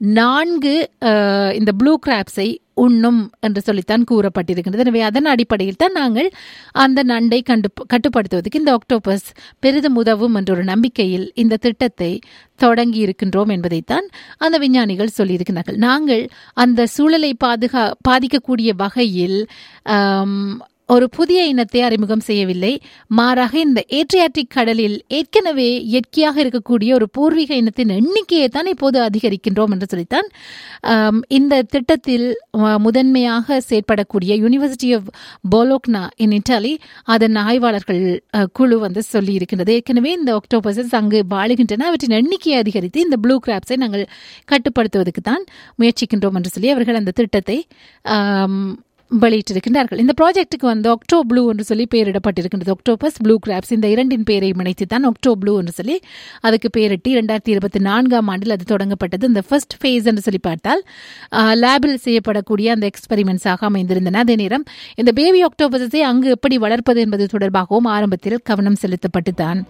நான்கு அஹ், இந்த ப்ளூ கிராப்ஸை உண்ணும் என்று சொல்லித்தான் கூறப்பட்டிருக்கின்றது எனவே அதன் அடிப்படையில் தான் நாங்கள் அந்த நண்டை கண்டு கட்டுப்படுத்துவதற்கு இந்த ஆக்டோபஸ் பெரிதும் உதவும் என்ற ஒரு நம்பிக்கையில் இந்த திட்டத்தை தொடங்கி இருக்கின்றோம் என்பதைத்தான் அந்த விஞ்ஞானிகள் சொல்லியிருக்கிறார்கள் நாங்கள் அந்த சூழலை பாதுகா பாதிக்கக்கூடிய வகையில் ஆம், ஒரு புதிய இனத்தை அறிமுகம் செய்யவில்லை மாறாக இந்த ஏட்ரியாட்டிக் கடலில் ஏற்கனவே இயற்கையாக இருக்கக்கூடிய ஒரு பூர்வீக இனத்தின் எண்ணிக்கையை தான் இப்போது அதிகரிக்கின்றோம் என்று சொல்லித்தான் ஆம், இந்த திட்டத்தில் அஹ், முதன்மையாக செயற்படக்கூடிய university of Bologna in Italy அதன் ஆய்வாளர்கள் அஹ், குழு வந்து சொல்லி இருக்கின்றது ஏற்கனவே இந்த ஆக்டோபஸஸ் அங்கு வாழுகின்றன அவற்றின் எண்ணிக்கையை அதிகரித்து இந்த ப்ளூ கிராப்ஸை நாங்கள் கட்டுப்படுத்துவதற்கு தான் முயற்சிக்கின்றோம் என்று சொல்லி அவர்கள் அந்த திட்டத்தை ஆம், வெளியிட்டிருக்கின்றார்கள் இந்த ப்ராஜெக்ட்டுக்கு வந்து ஒக்டோ ப்ளூ என்று சொல்லி பெயரிடப்பட்டிருக்கின்றது ஒக்டோபஸ் ப்ளூ கிராப்ஸ் இந்த இரண்டின் பெயரை இணைத்து தான் ஒக்டோ ப்ளூ என்று சொல்லி அதுக்கு பெயரிட்டு இரண்டாயிரத்தி இருபத்தி நான்காம் ஆண்டில் அது தொடங்கப்பட்டது இந்த ஃபர்ஸ்ட் ஃபேஸ் என்று சொல்லி பார்த்தால் லேபில் செய்யப்படக்கூடிய அந்த எக்ஸ்பெரிமெண்ட்ஸாக அமைந்திருந்தன அதே நேரம் இந்த பேபி ஒக்டோபஸை அங்கு எப்படி வளர்ப்பது என்பது தொடர்பாகவும் ஆரம்பத்தில் கவனம் செலுத்தப்பட்டு தான்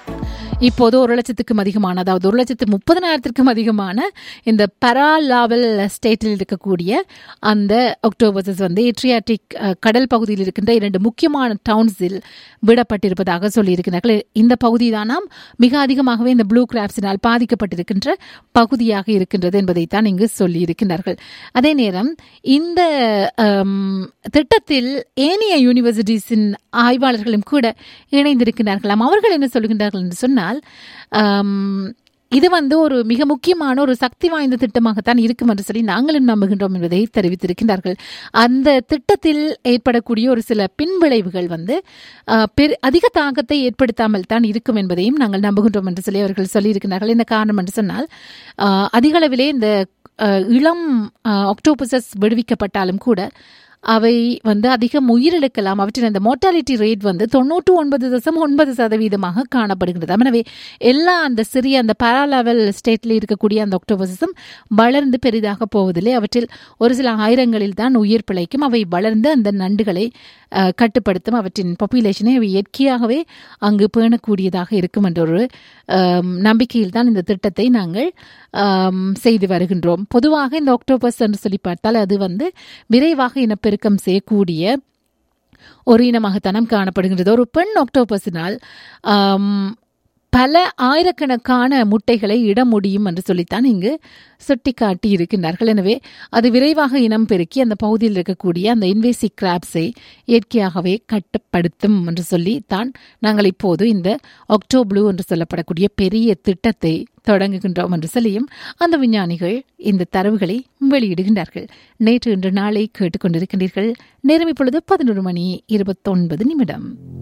இப்போது ஒரு லட்சத்துக்கும் அதிகமான அதாவது ஒரு லட்சத்து முப்பதனாயிரத்திற்கும் அதிகமான இந்த பராலாவல் ஸ்டேட்டில் இருக்கக்கூடிய அந்த ஒக்டோபஸஸ் வந்து ஏட்ரியாட்டிக் அஹ், கடல் பகுதியில் இருக்கின்ற இரண்டு முக்கியமான டவுன்ஸில் விடப்பட்டிருப்பதாக சொல்லியிருக்கிறார்கள் இந்த பகுதி தானாம் மிக அதிகமாகவே இந்த ப்ளூ கிராப்ஸினால் பாதிக்கப்பட்டிருக்கின்ற பகுதியாக இருக்கின்றது என்பதைத்தான் இங்கு சொல்லியிருக்கிறார்கள் அதே நேரம் இந்த அம், திட்டத்தில் ஏனைய யூனிவர்சிட்டிஸின் ஆய்வாளர்களும் கூட இணைந்திருக்கிறார்களாம் அவர்கள் என்ன சொல்கின்றார்கள் என்று சொன்னால் ஆம், இது வந்து ஒரு மிக முக்கியமான ஒரு சக்தி வாய்ந்த திட்டமாகத்தான் இருக்கும் என்று சொல்லி நாங்களும் நம்புகின்றோம் என்பதை தெரிவித்திருக்கின்றார்கள் அந்த திட்டத்தில் ஏற்படக்கூடிய ஒரு சில பின்விளைவுகள் வந்து ஆஹ், பெரு அதிக தாக்கத்தை ஏற்படுத்தாமல் தான் இருக்கும் என்பதையும் நாங்கள் நம்புகின்றோம் என்று சொல்லி அவர்கள் சொல்லியிருக்கிறார்கள் என்ன காரணம் என்று சொன்னால் ஆஹ், அதிக அளவிலே இந்த ஆஹ், இளம் ஆக்டோபசஸ் விடுவிக்கப்பட்டாலும் கூட அவை வந்து அதிகம் உயிரிழக்கலாம் அவற்றின் அந்த மோர்டாலிட்டி ரேட் வந்து தொண்ணூற்று ஒன்பது தசம் ஒன்பது சதவீதமாக காணப்படுகிறது எனவே எல்லா அந்த சிறிய அந்த பாராலெவல் ஸ்டேட்டில் இருக்கக்கூடிய அந்த ஒக்டோபஸும் வளர்ந்து பெரிதாக போவதில்லை அவற்றில் ஒரு சில ஆயிரங்களில் தான் உயிர் பிழைக்கும் அவை வளர்ந்து அந்த நண்டுகளை அஹ், கட்டுப்படுத்தும் அவற்றின் பாப்புலேஷனை அவை இயற்கையாகவே அங்கு பேணக்கூடியதாக இருக்கும் என்ற ஒரு அம், நம்பிக்கையில் தான் இந்த திட்டத்தை நாங்கள் அம், செய்து வருகின்றோம் பொதுவாக இந்த ஒக்டோபஸ் என்று சொல்லி பார்த்தால் அது வந்து விரைவாக இனப்பெருக்கம் செய்யக்கூடிய ஒரு இனமாகத்தனம் காணப்படுகின்றது ஒரு பெண் ஒக்டோபஸினால் ஆம், பல ஆயிரக்கணக்கான முட்டைகளை இட முடியும் என்று சொல்லித்தான் இங்கு சுட்டிக்காட்டி இருக்கின்றார்கள் எனவே அது விரைவாக இனம் பெருக்கி அந்த பகுதியில் இருக்கக்கூடிய அந்த இன்வேசி கிராப்ஸை இயற்கையாகவே கட்டுப்படுத்தும் என்று சொல்லி தான் நாங்கள் இப்போது இந்த ஒக்டோப்ளூ என்று சொல்லப்படக்கூடிய பெரிய திட்டத்தை தொடங்குகின்றோம் என்று சொல்லியும் அந்த விஞ்ஞானிகள் இந்த தரவுகளை வெளியிடுகின்றார்கள் நேற்று இன்று நாளை கேட்டுக்கொண்டிருக்கின்றீர்கள் நேரம் இப்பொழுது பதினொரு மணி இருபத்தொன்பது நிமிடம்